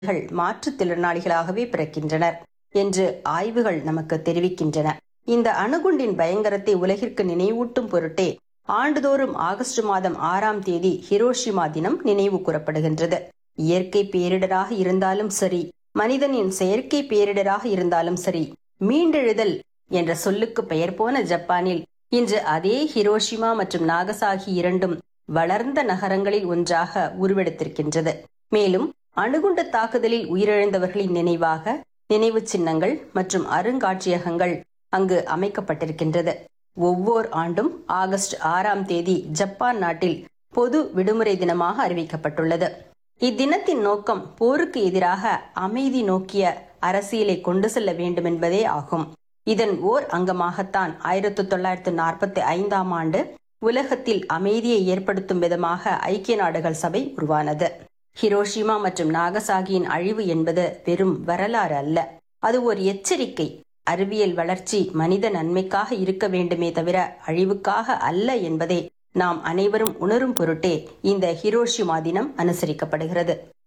குழந்தைகள் மாற்றுத்திறனாளிகளாகவே பிறக்கின்றனர் என்று ஆய்வுகள் நமக்கு தெரிவிக்கின்றன இந்த அணுகுண்டின் பயங்கரத்தை உலகிற்கு நினைவூட்டும் பொருட்டே ஆண்டுதோறும் ஆகஸ்ட் மாதம் ஆறாம் தேதி ஹிரோஷிமா தினம் நினைவு கூறப்படுகின்றது இயற்கை பேரிடராக இருந்தாலும் சரி மனிதனின் செயற்கை பேரிடராக இருந்தாலும் சரி மீண்டெழுதல் என்ற சொல்லுக்கு பெயர் போன ஜப்பானில் இன்று அதே ஹிரோஷிமா மற்றும் நாகசாகி இரண்டும் வளர்ந்த நகரங்களில் ஒன்றாக உருவெடுத்திருக்கின்றது மேலும் அணுகுண்டு தாக்குதலில் உயிரிழந்தவர்களின் நினைவாக நினைவு சின்னங்கள் மற்றும் அருங்காட்சியகங்கள் அங்கு அமைக்கப்பட்டிருக்கின்றது ஒவ்வொரு ஆண்டும் ஆகஸ்ட் ஆறாம் தேதி ஜப்பான் நாட்டில் பொது விடுமுறை தினமாக அறிவிக்கப்பட்டுள்ளது இத்தினத்தின் நோக்கம் போருக்கு எதிராக அமைதி நோக்கிய அரசியலை கொண்டு செல்ல வேண்டும் என்பதே ஆகும் இதன் ஓர் அங்கமாகத்தான் ஆயிரத்தி தொள்ளாயிரத்தி நாற்பத்தி ஐந்தாம் ஆண்டு உலகத்தில் அமைதியை ஏற்படுத்தும் விதமாக ஐக்கிய நாடுகள் சபை உருவானது ஹிரோஷிமா மற்றும் நாகசாகியின் அழிவு என்பது வெறும் வரலாறு அல்ல அது ஒரு எச்சரிக்கை அறிவியல் வளர்ச்சி மனித நன்மைக்காக இருக்க வேண்டுமே தவிர அழிவுக்காக அல்ல என்பதை நாம் அனைவரும் உணரும் பொருட்டே இந்த ஹிரோஷிமா தினம் அனுசரிக்கப்படுகிறது